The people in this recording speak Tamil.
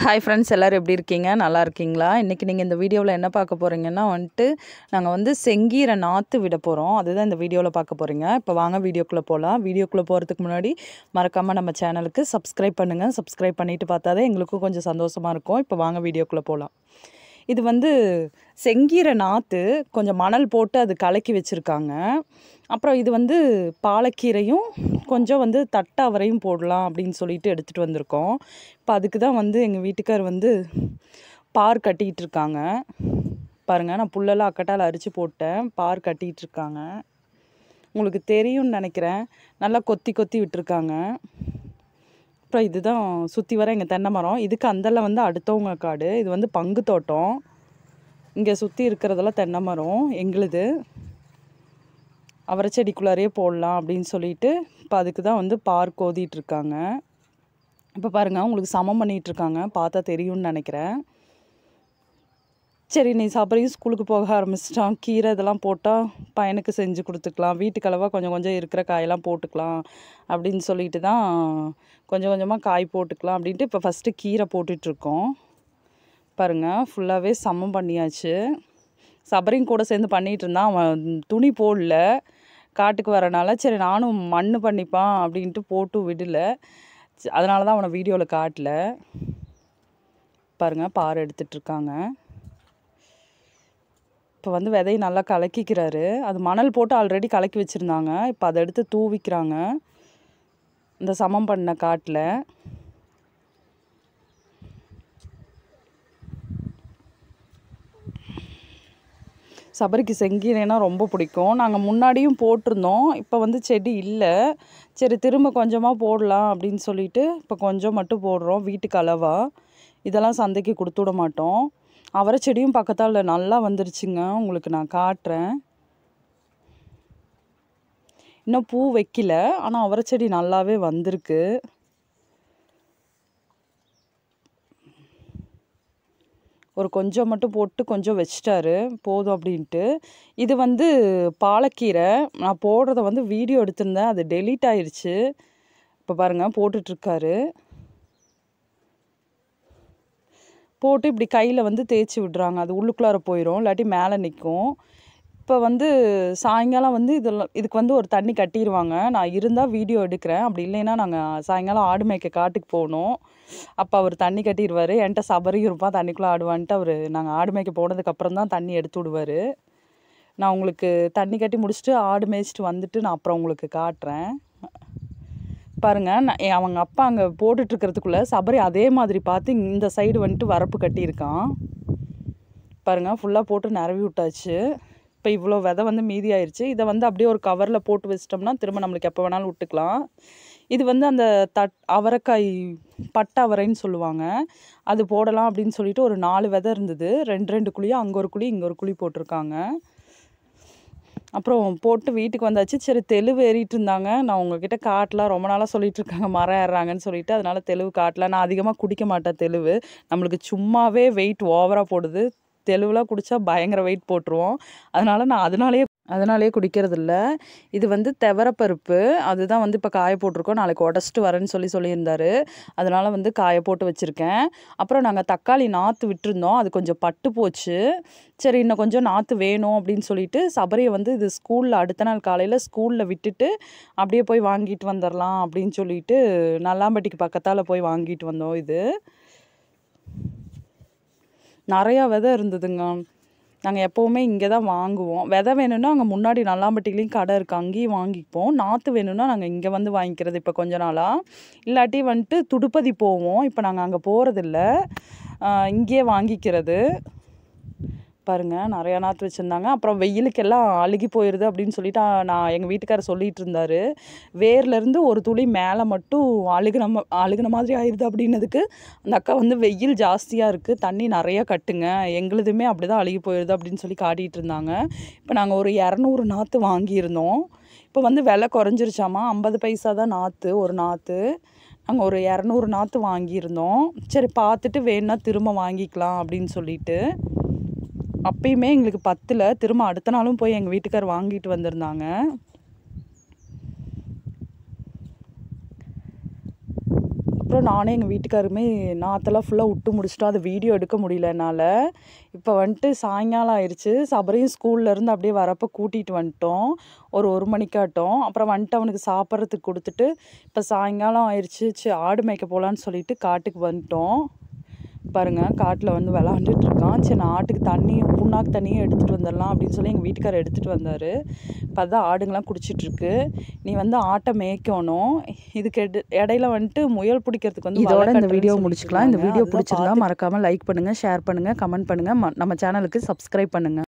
ஹாய் ஃப்ரெண்ட்ஸ் எல்லோரும் எப்படி இருக்கீங்க நல்லா இருக்கீங்களா இன்றைக்கி நீங்கள் இந்த வீடியோவில் என்ன பார்க்க போகிறீங்கன்னா வந்துட்டு நாங்கள் வந்து செங்கீரை நாற்று விட போகிறோம் அதுதான் இந்த வீடியோவில் பார்க்க போகிறீங்க இப்போ வாங்க வீடியோக்குள்ளே போகலாம் வீடியோக்குள்ளே போகிறதுக்கு முன்னாடி மறக்காமல் நம்ம சேனலுக்கு சப்ஸ்கிரைப் பண்ணுங்கள் சப்ஸ்கிரைப் பண்ணிவிட்டு பார்த்தாதான் எங்களுக்கும் கொஞ்சம் சந்தோஷமாக இருக்கும் இப்போ வாங்க வீடியோக்குள்ளே போகலாம் இது வந்து செங்கீரை நாற்று கொஞ்சம் மணல் போட்டு அது கலக்கி வச்சுருக்காங்க அப்புறம் இது வந்து பாலக்கீரையும் கொஞ்சம் வந்து தட்டாவரையும் போடலாம் அப்படின்னு சொல்லிட்டு எடுத்துகிட்டு வந்திருக்கோம் இப்போ அதுக்கு தான் வந்து எங்கள் வீட்டுக்கார் வந்து பார் கட்டிகிட்டு இருக்காங்க பாருங்கள் நான் புல்லெல்லாம் அக்கட்டால் அரிச்சு போட்டேன் பார் கட்டிகிட்டு இருக்காங்க உங்களுக்கு தெரியும்னு நினைக்கிறேன் நல்லா கொத்தி கொத்தி விட்டுருக்காங்க அப்புறம் இதுதான் சுற்றி வர எங்கள் தென்னை மரம் இதுக்கு அந்தல வந்து அடுத்தவங்க காடு இது வந்து பங்கு தோட்டம் இங்கே சுற்றி இருக்கிறதெல்லாம் தென்னை மரம் எங்களுது அவரை செடிக்குள்ளாரே போடலாம் அப்படின்னு சொல்லிட்டு இப்போ அதுக்கு தான் வந்து பார் கோதிட்டு இருக்காங்க இப்போ பாருங்கள் உங்களுக்கு சமம் பண்ணிகிட்டு இருக்காங்க பார்த்தா தெரியும்னு நினைக்கிறேன் சரி நீ சாப்பிட்றையும் ஸ்கூலுக்கு போக ஆரம்பிச்சிட்டான் கீரை இதெல்லாம் போட்டால் பையனுக்கு செஞ்சு கொடுத்துக்கலாம் வீட்டுக்களவாக கொஞ்சம் கொஞ்சம் இருக்கிற காயெல்லாம் போட்டுக்கலாம் அப்படின்னு சொல்லிட்டு தான் கொஞ்சம் கொஞ்சமாக காய் போட்டுக்கலாம் அப்படின்ட்டு இப்போ ஃபஸ்ட்டு கீரை போட்டுட்ருக்கோம் பாருங்கள் ஃபுல்லாகவே சமம் பண்ணியாச்சு சபரியும் கூட சேர்ந்து பண்ணிகிட்டு இருந்தான் அவன் துணி போடல காட்டுக்கு வரனால சரி நானும் மண் பண்ணிப்பான் அப்படின்ட்டு போட்டு விடல அதனால தான் அவனை வீடியோவில் காட்டல பாருங்கள் பாறை எடுத்துட்ருக்காங்க இப்போ வந்து விதையை நல்லா கலக்கிக்கிறாரு அது மணல் போட்டு ஆல்ரெடி கலக்கி வச்சுருந்தாங்க இப்போ அதை எடுத்து தூவிக்கிறாங்க இந்த சமம் பண்ண காட்டில் சபரிக்கு செங்கீரைனா ரொம்ப பிடிக்கும் நாங்கள் முன்னாடியும் போட்டிருந்தோம் இப்போ வந்து செடி இல்லை சரி திரும்ப கொஞ்சமாக போடலாம் அப்படின்னு சொல்லிட்டு இப்போ கொஞ்சம் மட்டும் போடுறோம் வீட்டுக்கு அளவாக இதெல்லாம் சந்தைக்கு கொடுத்து விட மாட்டோம் அவரை செடியும் பக்கத்தால் நல்லா வந்துருச்சுங்க உங்களுக்கு நான் காட்டுறேன் இன்னும் பூ வைக்கல ஆனால் அவரை செடி நல்லாவே வந்திருக்கு ஒரு கொஞ்சம் மட்டும் போட்டு கொஞ்சம் வச்சிட்டாரு போதும் அப்படின்ட்டு இது வந்து பாலக்கீரை நான் போடுறத வந்து வீடியோ எடுத்திருந்தேன் அது டெலீட் ஆயிடுச்சு இப்போ பாருங்கள் போட்டுட்ருக்காரு போட்டு இப்படி கையில் வந்து தேய்ச்சி விடுறாங்க அது உள்ளுக்குள்ளார போயிடும் இல்லாட்டி மேலே நிற்கும் இப்போ வந்து சாயங்காலம் வந்து இதெல்லாம் இதுக்கு வந்து ஒரு தண்ணி கட்டிடுவாங்க நான் இருந்தால் வீடியோ எடுக்கிறேன் அப்படி இல்லைன்னா நாங்கள் சாயங்காலம் ஆடு மேய்க்க காட்டுக்கு போகணும் அப்போ அவர் தண்ணி கட்டிடுவார் என்கிட்ட சபரியும் இருப்பான் தண்ணிக்குள்ளே ஆடுவான்ட்டு அவர் நாங்கள் ஆடு மேய்க்க போனதுக்கப்புறம் தான் தண்ணி எடுத்து விடுவார் நான் உங்களுக்கு தண்ணி கட்டி முடிச்சுட்டு ஆடு மேய்ச்சிட்டு வந்துட்டு நான் அப்புறம் உங்களுக்கு காட்டுறேன் பாருங்கள் நான் அவங்க அப்பா அங்கே போட்டுட்ருக்கிறதுக்குள்ளே சபரி அதே மாதிரி பார்த்து இந்த சைடு வந்துட்டு வரப்பு கட்டியிருக்கான் பாருங்கள் ஃபுல்லாக போட்டு நிறவி விட்டாச்சு இப்போ இவ்வளோ விதை வந்து மீதி ஆயிடுச்சு இதை வந்து அப்படியே ஒரு கவரில் போட்டு வச்சிட்டோம்னா திரும்ப நம்மளுக்கு எப்போ வேணாலும் விட்டுக்கலாம் இது வந்து அந்த தட் அவரைக்காய் பட்டை அவரைன்னு சொல்லுவாங்க அது போடலாம் அப்படின்னு சொல்லிட்டு ஒரு நாலு விதை இருந்தது ரெண்டு ரெண்டு குழியாக அங்கே ஒரு குழி இங்கே ஒரு குழி போட்டிருக்காங்க அப்புறம் போட்டு வீட்டுக்கு வந்தாச்சு சரி தெளிவு ஏறிட்டு இருந்தாங்க நான் உங்ககிட்ட காட்டலாம் ரொம்ப நாளாக சொல்லிட்டு இருக்காங்க மரம் ஏறுறாங்கன்னு சொல்லிட்டு அதனால தெளிவு காட்டல நான் அதிகமாக குடிக்க மாட்டேன் தெளிவு நம்மளுக்கு சும்மாவே வெயிட் ஓவராக போடுது தெளிவுலாம் குடித்தா பயங்கர வெயிட் போட்டுருவோம் அதனால் நான் அதனாலேயே அதனாலேயே குடிக்கிறதில்ல இது வந்து தெவரப்பருப்பு அதுதான் வந்து இப்போ காய போட்டிருக்கோம் நாளைக்கு உடச்சிட்டு வரேன்னு சொல்லி சொல்லியிருந்தாரு அதனால் வந்து காய போட்டு வச்சுருக்கேன் அப்புறம் நாங்கள் தக்காளி நாற்று விட்டுருந்தோம் அது கொஞ்சம் பட்டு போச்சு சரி இன்னும் கொஞ்சம் நாற்று வேணும் அப்படின்னு சொல்லிட்டு சபரியை வந்து இது ஸ்கூலில் அடுத்த நாள் காலையில் ஸ்கூலில் விட்டுட்டு அப்படியே போய் வாங்கிட்டு வந்துடலாம் அப்படின்னு சொல்லிட்டு நல்லாம்பட்டிக்கு பக்கத்தால் போய் வாங்கிட்டு வந்தோம் இது நிறையா விதை இருந்ததுங்க நாங்கள் எப்போவுமே இங்கே தான் வாங்குவோம் விதை வேணும்னா அங்கே முன்னாடி நல்லாம்பட்டிலையும் கடை இருக்குது அங்கேயும் வாங்கிப்போம் நாற்று வேணும்னா நாங்கள் இங்கே வந்து வாங்கிக்கிறது இப்போ கொஞ்ச நாளாக இல்லாட்டி வந்துட்டு துடுப்பதி போவோம் இப்போ நாங்கள் அங்கே போகிறதில்ல இங்கேயே வாங்கிக்கிறது பாருங்கள் நிறையா நாற்று வச்சுருந்தாங்க அப்புறம் வெயிலுக்கெல்லாம் அழுகி போயிடுது அப்படின்னு சொல்லிட்டு நான் எங்கள் வீட்டுக்காரர் சொல்லிகிட்டு இருந்தார் வேர்லேருந்து ஒரு துளி மேலே மட்டும் அழுகின அழுகின மாதிரி ஆயிடுது அப்படின்னதுக்கு அந்த அக்கா வந்து வெயில் ஜாஸ்தியாக இருக்குது தண்ணி நிறையா கட்டுங்க எங்களுதுமே அப்படி தான் அழுகி போயிடுது அப்படின்னு சொல்லி காட்டிகிட்டு இருந்தாங்க இப்போ நாங்கள் ஒரு இரநூறு நாற்று வாங்கியிருந்தோம் இப்போ வந்து விலை குறைஞ்சிருச்சாமா ஐம்பது பைசா தான் நாற்று ஒரு நாற்று நாங்கள் ஒரு இரநூறு நாற்று வாங்கியிருந்தோம் சரி பார்த்துட்டு வேணுன்னா திரும்ப வாங்கிக்கலாம் அப்படின்னு சொல்லிட்டு அப்பயுமே எங்களுக்கு பத்தில் திரும்ப அடுத்த நாளும் போய் எங்கள் வீட்டுக்கார் வாங்கிட்டு வந்திருந்தாங்க அப்புறம் அதுக்கப்புறம் நானே எங்கள் வீட்டுக்காருமே நாற்றெல்லாம் ஃபுல்லாக விட்டு முடிச்சிட்டோம் அது வீடியோ எடுக்க முடியல என்னால் இப்போ வந்துட்டு சாயங்காலம் ஆயிடுச்சு சபரியும் ஸ்கூல்லேருந்து அப்படியே வரப்போ கூட்டிகிட்டு வந்துட்டோம் ஒரு ஒரு மணிக்காட்டம் அப்புறம் வந்துட்டு அவனுக்கு சாப்பிட்றதுக்கு கொடுத்துட்டு இப்போ சாயங்காலம் ஆயிடுச்சு சரி ஆடு மேய்க்க போகலான்னு சொல்லிட்டு காட்டுக்கு வந்துட்டோம் பாருங்க காட்டில் வந்து விளாண்டுட்டு இருக்கான் சரி நான் ஆட்டுக்கு தண்ணி புண்ணாக்கு தண்ணியும் எடுத்துகிட்டு வந்துடலாம் அப்படின்னு சொல்லி எங்கள் வீட்டுக்காரர் எடுத்துகிட்டு வந்தார் இப்போ அதான் ஆடுங்களாம் குடிச்சிட்ருக்கு நீ வந்து ஆட்டை மேய்க்கணும் இதுக்கு எடு இடையில வந்துட்டு முயல் பிடிக்கிறதுக்கு வந்து இதோட வலை இந்த கட்டுறேன்னு வீடியோ சொல்லிட்டு முடிச்சுக்கலாம் இந்த இருந்தாங்க. வீடியோ அதுதான் பிடிச்சிருந்தா பார்த்துட்டு மறக்காமல் லைக் பண்ணுங்கள் ஷேர் பண்ணுங்கள் கமெண்ட் பண்ணுங்கள் நம்ம சேனலுக்கு சப்ஸ்கிரைப் பண்ணுங்கள்